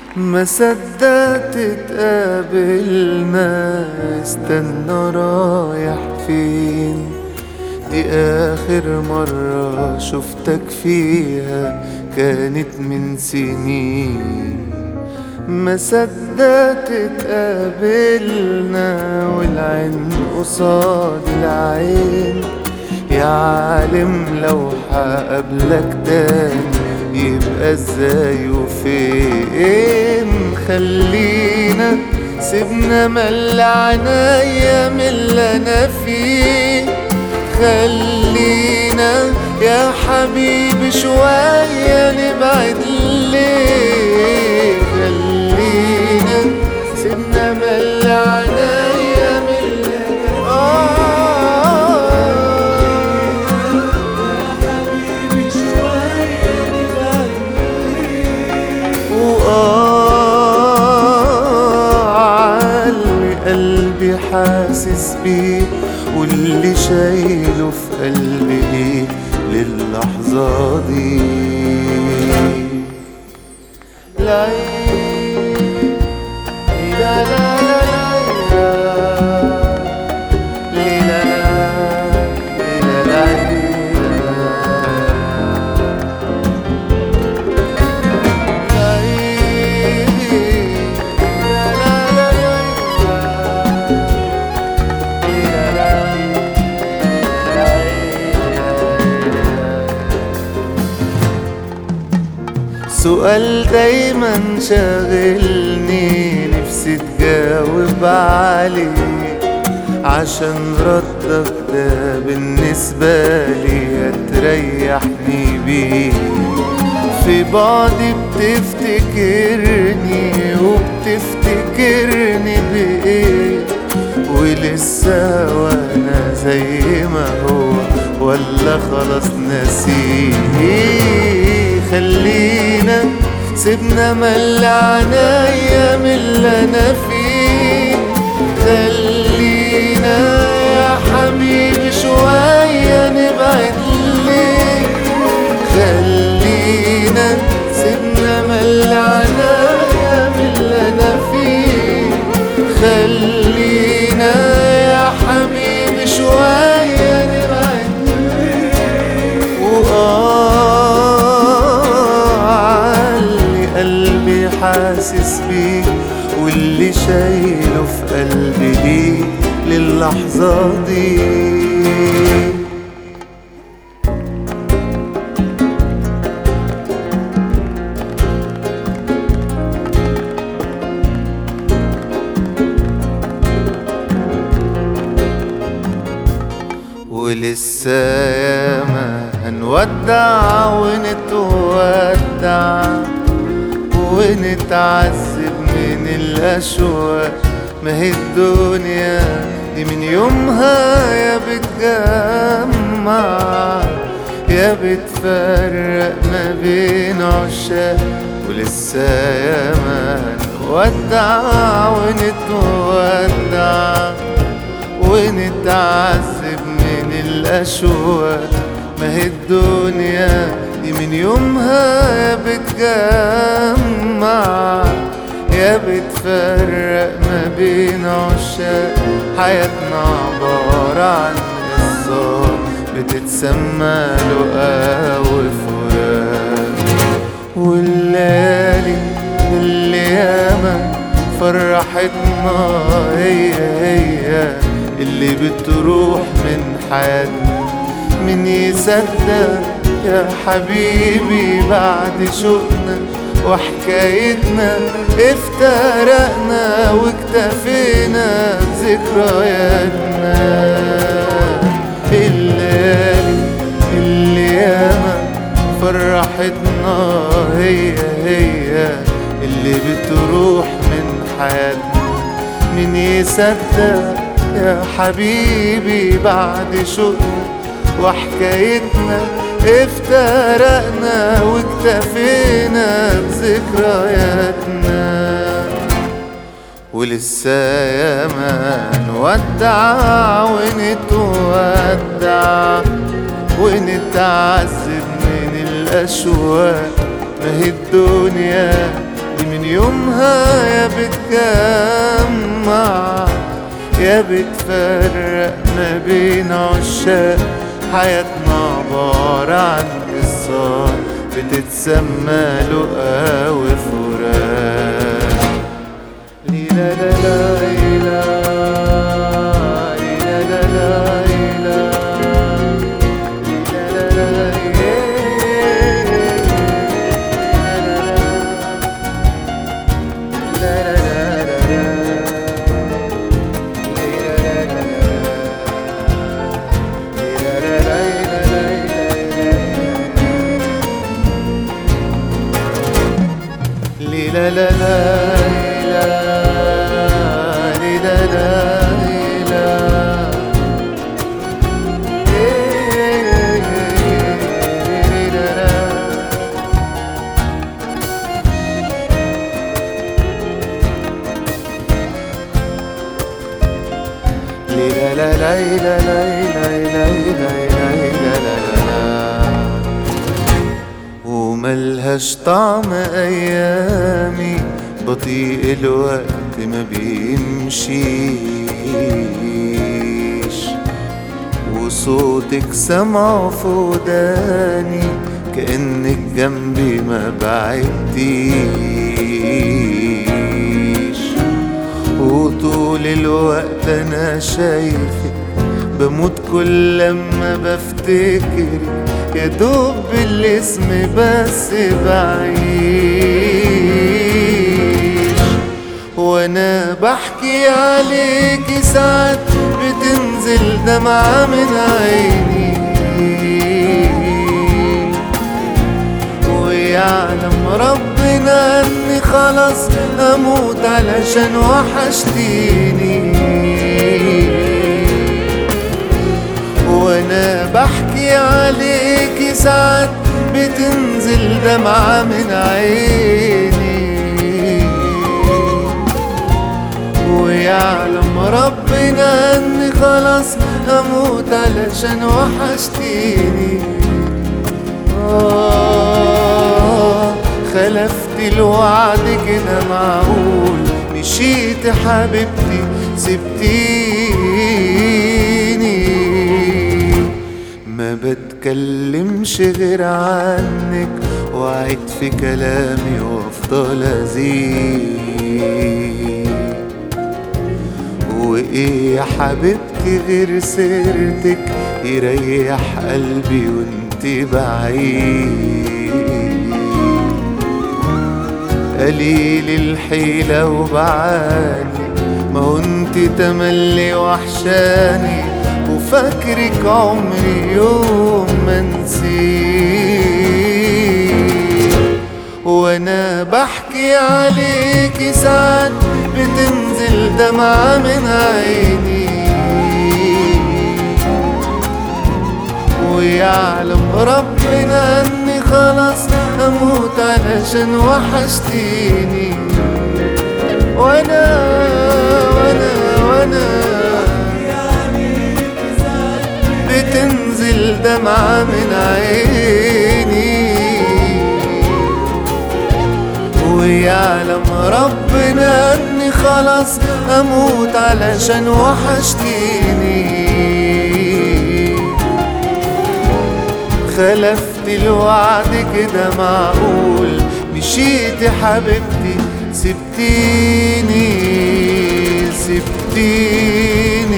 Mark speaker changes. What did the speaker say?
Speaker 1: ما صدقت تقابلنا استنى رايح فين دي آخر مرة شفتك فيها كانت من سنين ما صدقت تقابلنا والعين قصاد العين يا عالم لو هقابلك تاني يبقى ازاي وفين خلينا سيبنا مل عنايا من اللي انا فيه خلينا يا حبيبي شوية نبعد ليه خلينا سيبنا مل عنايا من اللي آه وآه قلبي حاسس بيه واللي شايله في قلبي ليه للحظة دي لا لا لا لا لا لا لا سؤال دايما شاغلني نفسي تجاوب عليه عشان ردك ده بالنسبة لي هتريحني بيه في بعضي بتفتكرني وبتفتكرني بإيه ولسه وانا زي ما هو ولا خلاص نسيه خلينا سيبنا مل عنايا من اللي انا فيه خلينا يا حبيبي شوية نبعد ليه خلينا سيبنا مل عنايا من اللي انا فيه خلينا يا حبيبي شوية نبعد وآه قلبي حاسس بيك واللي شايله في قلبي ليك للحظة دي ولسه ياما هنودع ونتودع ونتعذب من الأشواق ما هي الدنيا دي من يومها يا بتجمع يا بتفرق ما بين عشاق ولسه ياما هنودع ونتودع ونتعذب من الأشواق ما هي الدنيا دي من يومها يا بتجمع يا بتفرق ما بين عشاق حياتنا عبارة عن قصة بتتسمى لقا وفراق والليالي اللي ياما فرحتنا هي هي اللي بتروح من حياتنا من يصدق يا حبيبي بعد شوقنا وحكايتنا افترقنا واكتفينا بذكرياتنا الليالي اللي ياما فرحتنا هي هي اللي بتروح من حياتنا من يصدق يا حبيبي بعد شوقنا وحكايتنا افترقنا واكتفينا بذكرياتنا ولسه ياما نودع ونتودع ونتعذب من الأشواق ما هي الدنيا دي من يومها يا بتجمع يا بتفرق ما بين عشاق حياتنا عبارة عن قصة بتتسمى لقا وفراق ليلا لا لا ليلا ليلا لا لا ليلا ليلا لا لا لا لا لا لا لا لا لا لا لا لا لا لا لا لا لا وملهاش طعم ايامي بطيء الوقت ما بيمشيش وصوتك سمعه في وداني كأنك جنبي ما بعدتيش وطول الوقت انا شايفك بموت كل لما بفتكرك يا دوب بالاسم بس بعيش وانا بحكي عليكي ساعات بتنزل دمعة من عيني ويعلم ربنا اني خلاص اموت علشان وحشتيني وانا بحكي عليكي ساعات بتنزل دمعة من عيني ويعلم ربنا اني خلاص اموت علشان وحشتيني آه خلفت الوعد كده معقول مشيت حبيبتي سبتيني ما بتكلمش غير عنك وعد في كلامي وافضل ازيد وايه يا حبيبتي غير سيرتك يريح قلبي وانت بعيد قليل الحيلة وبعاني ما هو انت تملي وحشاني وفاكرك عمري يوم ما نسيت وانا بحكي عليكي ساعات بتنزل دمعة من عيني ويعلم ربنا اني خلاص اموت علشان وحشتيني وانا وانا وانا بتنزل دمعة من عيني ويعلم ربنا اني خلاص اموت علشان وحشتيني خلفت الوعد كده معقول مشيت يا حبيبتي سبتيني سبتيني